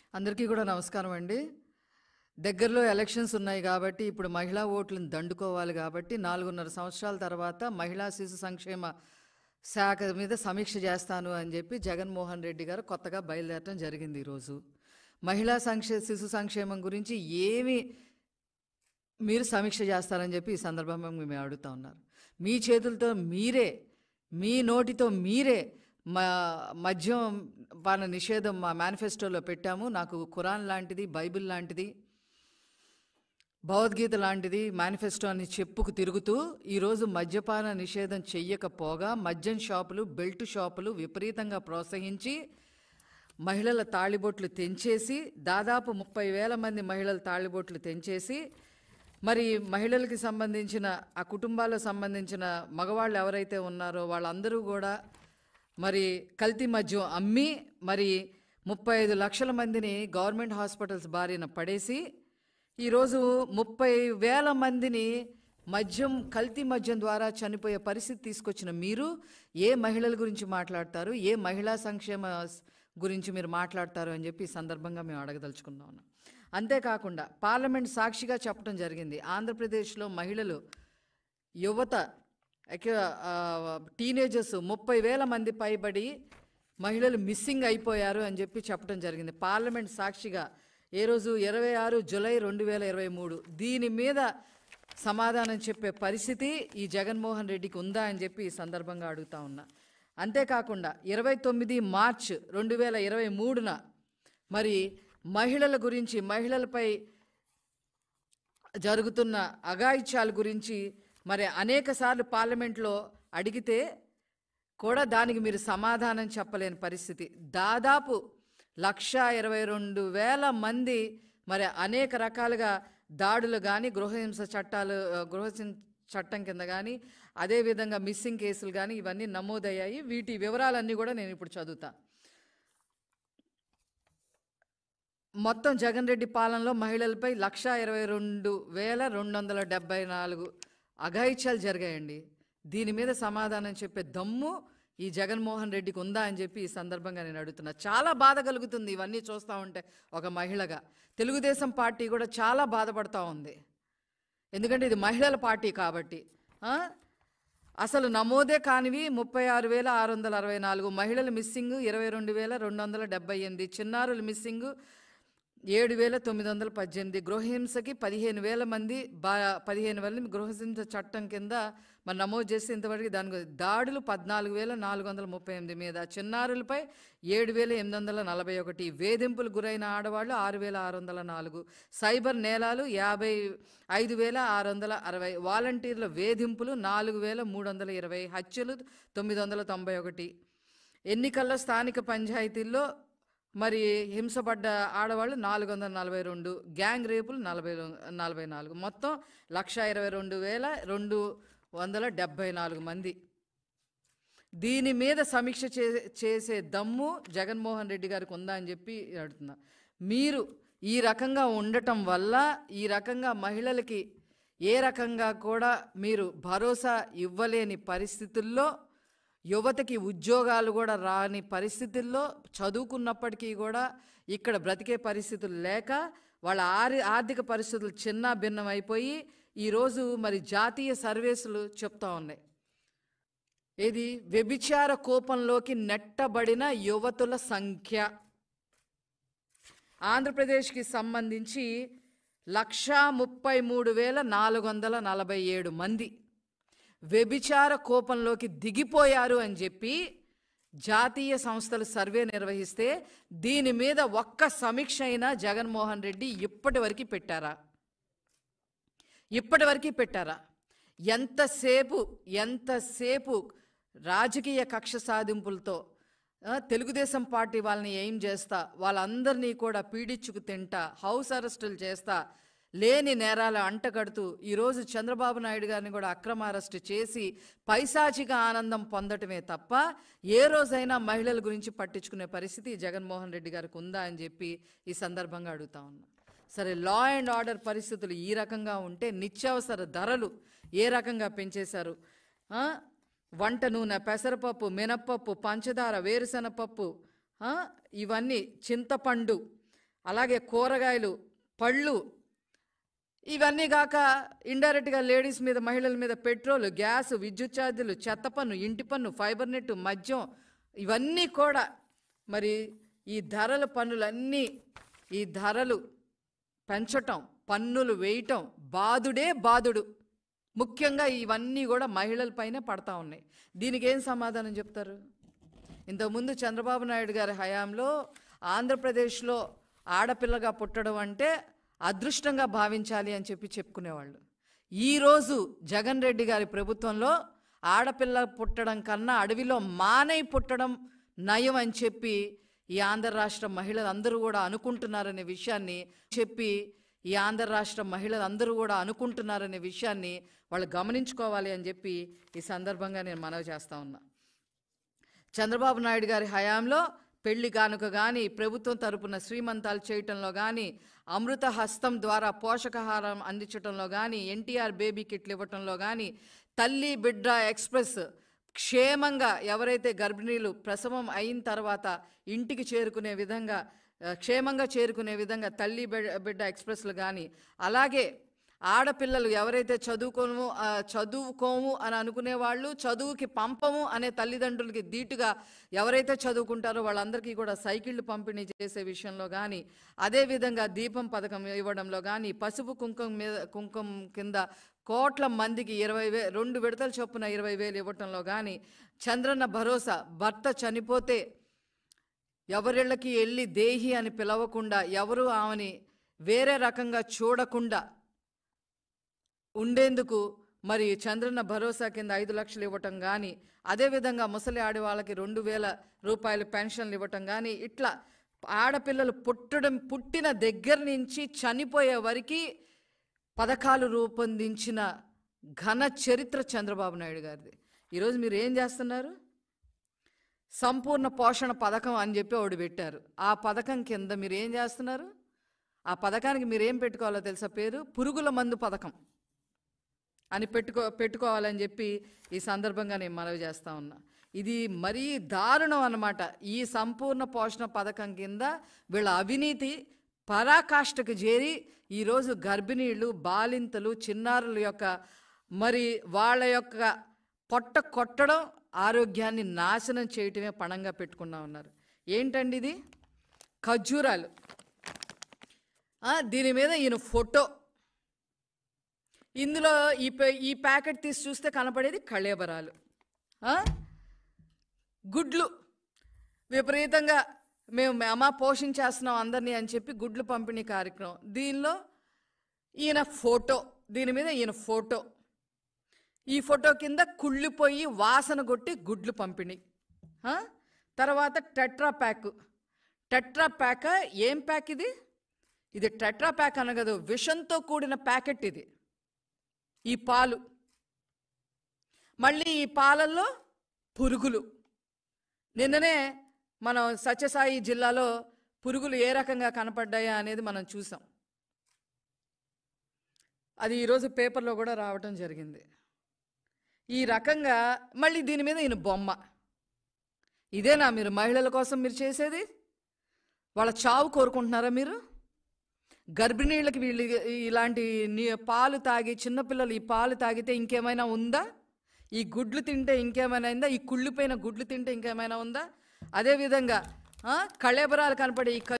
అందరికీ కూడా నమస్కారం అండి దగ్గరలో ఎలక్షన్స్ ఉన్నాయి కాబట్టి ఇప్పుడు మహిళా ఓట్లను దండుకోవాలి కాబట్టి నాలుగున్నర సంవత్సరాల తర్వాత మహిళా శిశు సంక్షేమ శాఖ మీద సమీక్ష చేస్తాను అని చెప్పి జగన్మోహన్ రెడ్డి గారు కొత్తగా బయలుదేరటం జరిగింది ఈరోజు మహిళా సంక్షే శిశు సంక్షేమం గురించి ఏమి మీరు సమీక్ష చేస్తారని చెప్పి ఈ సందర్భంగా మేము అడుగుతా ఉన్నారు మీ చేతులతో మీరే మీ నోటితో మీరే మా మద్యం పాన నిషేధం మా మేనిఫెస్టోలో పెట్టాము నాకు ఖురాన్ లాంటిది బైబిల్ లాంటిది భగవద్గీత లాంటిది మేనిఫెస్టో అని చెప్పుకు తిరుగుతూ ఈరోజు మద్యపాన నిషేధం చెయ్యకపోగా మద్యం షాపులు బెల్ట్ షాపులు విపరీతంగా ప్రోత్సహించి మహిళల తాళిబొట్లు తెంచేసి దాదాపు ముప్పై వేల మంది మహిళల తాళిబొట్లు తెంచేసి మరి మహిళలకి సంబంధించిన ఆ కుటుంబాలకు సంబంధించిన మగవాళ్ళు ఎవరైతే ఉన్నారో వాళ్ళందరూ కూడా మరి కల్తీ మద్యం అమ్మి మరి ముప్పై ఐదు లక్షల మందిని గవర్నమెంట్ హాస్పిటల్స్ బారిన పడేసి ఈరోజు ముప్పై వేల మందిని మద్యం కల్తీ మద్యం ద్వారా చనిపోయే పరిస్థితి తీసుకొచ్చిన మీరు ఏ మహిళల గురించి మాట్లాడతారు ఏ మహిళా సంక్షేమ స్- గురించి మీరు మాట్లాడతారు అని చెప్పి ఈ సందర్భంగా మేము అడగదలుచుకున్నా ఉన్నాం అంతేకాకుండా పార్లమెంట్ సాక్షిగా చెప్పడం జరిగింది ఆంధ్రప్రదేశ్లో మహిళలు యువత ఎక- ఆ, టీనేజర్స్ ముప్పై వేల మంది పైబడి మహిళలు మిస్సింగ్ అయిపోయారు అని చెప్పి చెప్పడం జరిగింది పార్లమెంట్ సాక్షిగా ఏ రోజు ఇరవై ఆరు జూలై రెండు వేల ఇరవై మూడు దీని మీద సమాధానం చెప్పే పరిస్థితి ఈ జగన్మోహన్ రెడ్డికి ఉందా అని చెప్పి ఈ సందర్భంగా అడుగుతా ఉన్నా అంతేకాకుండా ఇరవై తొమ్మిది మార్చ్ రెండు వేల ఇరవై మూడున మరి మహిళల గురించి మహిళలపై జరుగుతున్న అఘాయిత్యాల గురించి మరి అనేక సార్లు పార్లమెంట్లో అడిగితే కూడా దానికి మీరు సమాధానం చెప్పలేని పరిస్థితి దాదాపు లక్ష ఇరవై రెండు వేల మంది మరి అనేక రకాలుగా దాడులు కానీ గృహహింస చట్టాలు ఆ, గృహహింస చట్టం కింద కానీ అదేవిధంగా మిస్సింగ్ కేసులు కానీ ఇవన్నీ నమోదయ్యాయి వీటి వివరాలన్నీ కూడా నేను ఇప్పుడు చదువుతా మొత్తం జగన్ రెడ్డి పాలనలో మహిళలపై లక్ష ఇరవై రెండు వేల రెండు వందల డెబ్బై నాలుగు అఘాయిత్యాలు జరిగాయండి దీని మీద సమాధానం చెప్పే దమ్ము ఈ జగన్మోహన్ రెడ్డికి ఉందా అని చెప్పి ఈ సందర్భంగా నేను అడుగుతున్నా చాలా బాధ కలుగుతుంది ఇవన్నీ చూస్తూ ఉంటే ఒక మహిళగా తెలుగుదేశం పార్టీ కూడా చాలా బాధపడతా ఉంది ఎందుకంటే ఇది మహిళల పార్టీ కాబట్టి ఆ? అసలు నమోదే కానివి ముప్పై ఆరు వేల ఆరు వందల అరవై నాలుగు మహిళలు మిస్సింగ్ ఇరవై రెండు వేల రెండు వందల డెబ్బై ఎనిమిది చిన్నారులు మిస్సింగ్ ఏడు వేల తొమ్మిది వందల పద్దెనిమిది గృహహింసకి పదిహేను వేల మంది బా పదిహేను వేల గృహహింస చట్టం కింద మరి నమోదు చేసి ఇంతవరకు దాని గురించి దాడులు పద్నాలుగు వేల నాలుగు వందల ముప్పై ఎనిమిది మీద చిన్నారులపై ఏడు వేల ఎనిమిది వందల నలభై ఒకటి వేధింపులు గురైన ఆడవాళ్ళు ఆరు వేల ఆరు వందల నాలుగు సైబర్ నేరాలు యాభై ఐదు వేల ఆరు వందల అరవై వాలంటీర్ల వేధింపులు నాలుగు వేల మూడు వందల ఇరవై హత్యలు తొమ్మిది వందల తొంభై ఒకటి ఎన్నికల్లో స్థానిక పంచాయతీల్లో మరి హింసపడ్డ ఆడవాళ్ళు నాలుగు వందల నలభై రెండు గ్యాంగ్ రేపులు నలభై రొ- నలభై నాలుగు మొత్తం లక్ష ఇరవై రెండు వేల రెండు వందల డెబ్భై నాలుగు మంది దీని మీద సమీక్ష చే చేసే దమ్ము జగన్మోహన్ రెడ్డి గారికి ఉందా అని చెప్పి అడుగుతున్నా మీరు ఈ రకంగా ఉండటం వల్ల ఈ రకంగా మహిళలకి ఏ రకంగా కూడా మీరు భరోసా ఇవ్వలేని పరిస్థితుల్లో యువతకి ఉద్యోగాలు కూడా రాని పరిస్థితుల్లో చదువుకున్నప్పటికీ కూడా ఇక్కడ బ్రతికే పరిస్థితులు లేక వాళ్ళ ఆరి ఆర్థిక పరిస్థితులు చిన్న భిన్నం అయిపోయి ఈరోజు మరి జాతీయ సర్వీసులు చెప్తా ఉన్నాయి ఇది వ్యభిచార కోపంలోకి నెట్టబడిన యువతుల సంఖ్య ఆంధ్రప్రదేశ్కి సంబంధించి లక్షా ముప్పై మూడు వేల నాలుగు వందల నలభై ఏడు మంది వ్యభిచార కోపంలోకి దిగిపోయారు అని చెప్పి జాతీయ సంస్థలు సర్వే నిర్వహిస్తే దీని మీద ఒక్క సమీక్ష అయినా జగన్మోహన్ రెడ్డి ఇప్పటి వరకు పెట్టారా ఇప్పటివరకు పెట్టారా ఎంతసేపు ఎంతసేపు రాజకీయ కక్ష సాధింపులతో ఆ, తెలుగుదేశం పార్టీ వాళ్ళని ఏం చేస్తా వాళ్ళందరినీ కూడా పీడించుకు తింటా హౌస్ అరెస్టులు చేస్తా లేని నేరాలు అంటగడుతూ ఈరోజు చంద్రబాబు నాయుడు గారిని కూడా అక్రమ అరెస్టు చేసి పైశాచిక ఆనందం పొందటమే తప్ప ఏ రోజైనా మహిళల గురించి పట్టించుకునే పరిస్థితి ఈ జగన్మోహన్ రెడ్డి గారికి ఉందా అని చెప్పి ఈ సందర్భంగా అడుగుతా ఉన్నా సరే లా అండ్ ఆర్డర్ పరిస్థితులు ఈ రకంగా ఉంటే నిత్యావసర ధరలు ఏ రకంగా పెంచేశారు ఆ? వంట నూనె పెసరపప్పు మినప్పప్పు పంచదార వేరుశనగపప్పు ఆ? ఇవన్నీ చింతపండు అలాగే కూరగాయలు పళ్ళు ఇవన్నీ కాక ఇండైరెక్ట్గా లేడీస్ మీద మహిళల మీద పెట్రోల్ గ్యాస్ విద్యుత్ ఛార్జీలు చెత్త పన్ను ఇంటి పన్ను ఫైబర్ నెట్ మద్యం ఇవన్నీ కూడా మరి ఈ ధరల పన్నులన్నీ ఈ ధరలు పెంచటం పన్నులు వేయటం బాదుడే బాదుడు ముఖ్యంగా ఇవన్నీ కూడా మహిళలపైనే పడతా ఉన్నాయి దీనికి ఏం సమాధానం చెప్తారు ఇంతకుముందు చంద్రబాబు నాయుడు గారి హయాంలో ఆంధ్రప్రదేశ్లో ఆడపిల్లగా పుట్టడం అంటే అదృష్టంగా భావించాలి అని చెప్పి చెప్పుకునేవాళ్ళు ఈరోజు జగన్ రెడ్డి గారి ప్రభుత్వంలో ఆడపిల్ల పుట్టడం కన్నా అడవిలో మానై పుట్టడం నయం అని చెప్పి ఈ ఆంధ్ర రాష్ట్ర మహిళలు అందరూ కూడా అనుకుంటున్నారనే విషయాన్ని చెప్పి ఈ ఆంధ్ర రాష్ట్ర మహిళలు అందరూ కూడా అనుకుంటున్నారనే విషయాన్ని వాళ్ళు గమనించుకోవాలి అని చెప్పి ఈ సందర్భంగా నేను మనవి చేస్తా ఉన్నా చంద్రబాబు నాయుడు గారి హయాంలో పెళ్లి కానుక కానీ ప్రభుత్వం తరపున శ్రీమంతాలు చేయటంలో కానీ అమృత హస్తం ద్వారా పోషకాహారం అందించడంలో కానీ ఎన్టీఆర్ బేబీ కిట్లు ఇవ్వటంలో కానీ తల్లి బిడ్డ ఎక్స్ప్రెస్ క్షేమంగా ఎవరైతే గర్భిణీలు ప్రసవం అయిన తర్వాత ఇంటికి చేరుకునే విధంగా ఆ, క్షేమంగా చేరుకునే విధంగా తల్లి బిడ్డ బిడ్డ ఎక్స్ప్రెస్లు కానీ అలాగే ఆడపిల్లలు ఎవరైతే చదువుకోము ఆ, చదువుకోము అని అనుకునే వాళ్ళు చదువుకి పంపము అనే తల్లిదండ్రులకి ధీటుగా ఎవరైతే చదువుకుంటారో వాళ్ళందరికీ కూడా సైకిళ్ళు పంపిణీ చేసే విషయంలో కానీ అదేవిధంగా దీపం పథకం ఇవ్వడంలో కానీ పసుపు కుంకుమ మీద కుంకుమ కింద కోట్ల మందికి ఇరవై వే రెండు విడతల చొప్పున ఇరవై వేలు ఇవ్వటంలో కానీ చంద్రన్న భరోసా భర్త చనిపోతే ఎవరిళ్ళకి వెళ్ళి దేహి అని పిలవకుండా ఎవరు ఆమెని వేరే రకంగా చూడకుండా ఉండేందుకు మరి చంద్రన్న భరోసా కింద ఐదు లక్షలు ఇవ్వటం కానీ అదేవిధంగా ముసలి ఆడవాళ్ళకి రెండు వేల రూపాయలు పెన్షన్లు ఇవ్వటం కానీ ఇట్లా ఆడపిల్లలు పుట్టడం పుట్టిన దగ్గర నుంచి చనిపోయే వరకు పథకాలు రూపొందించిన ఘన చరిత్ర చంద్రబాబు నాయుడు గారిది ఈరోజు మీరు ఏం చేస్తున్నారు సంపూర్ణ పోషణ పథకం అని చెప్పి ఒకటి పెట్టారు ఆ పథకం కింద మీరు ఏం చేస్తున్నారు ఆ పథకానికి మీరు ఏం పెట్టుకోవాలో తెలుసా పేరు పురుగుల మందు పథకం అని పెట్టుకో పెట్టుకోవాలని చెప్పి ఈ సందర్భంగా నేను మనవి చేస్తా ఉన్నా ఇది మరీ దారుణం అన్నమాట ఈ సంపూర్ణ పోషణ పథకం కింద వీళ్ళ అవినీతి పరాకాష్ఠకు చేరి ఈరోజు గర్భిణీళ్ళు బాలింతలు చిన్నారుల యొక్క మరి వాళ్ళ యొక్క పొట్ట కొట్టడం ఆరోగ్యాన్ని నాశనం చేయటమే పణంగా పెట్టుకున్నా ఉన్నారు ఏంటండి ఇది ఖర్జూరాలు ఆ, దీని మీద ఈయన ఫోటో ఇందులో ఈ పే- ఈ ప్యాకెట్ తీసి చూస్తే కనపడేది కళేబరాలు ఆ? గుడ్లు విపరీతంగా మేము అమ్మ పోషించేస్తున్నాం అందరినీ అని చెప్పి గుడ్లు పంపిణీ కార్యక్రమం దీనిలో ఈయన ఫోటో దీని మీద ఈయన ఫోటో ఈ ఫోటో కింద కుళ్ళిపోయి వాసన కొట్టి గుడ్లు పంపిణీ ఆ? తర్వాత టెట్రా ప్యాక్ టెట్రా ప్యాక్ ఏం ప్యాక్ ఇది ఇది టెట్రా ప్యాక్ అనగదు విషంతో కూడిన ప్యాకెట్ ఇది ఈ పాలు మళ్ళీ ఈ పాలల్లో పురుగులు నిన్ననే మనం సత్యసాయి జిల్లాలో పురుగులు ఏ రకంగా కనపడ్డాయా అనేది మనం చూసాం అది ఈరోజు పేపర్లో కూడా రావటం జరిగింది ఈ రకంగా మళ్ళీ దీని మీద ఈయన బొమ్మ ఇదేనా మీరు మహిళల కోసం మీరు చేసేది వాళ్ళ చావు కోరుకుంటున్నారా మీరు గర్భిణీళ్ళకి వీళ్ళు ఇలాంటి నీ పాలు తాగి చిన్నపిల్లలు ఈ పాలు తాగితే ఇంకేమైనా ఉందా ఈ గుడ్లు తింటే ఇంకేమైనా ఉందా ఈ కుళ్ళిపోయిన గుడ్లు తింటే ఇంకేమైనా ఉందా అదేవిధంగా ఆ, కళేబరాలు కనపడే ఈ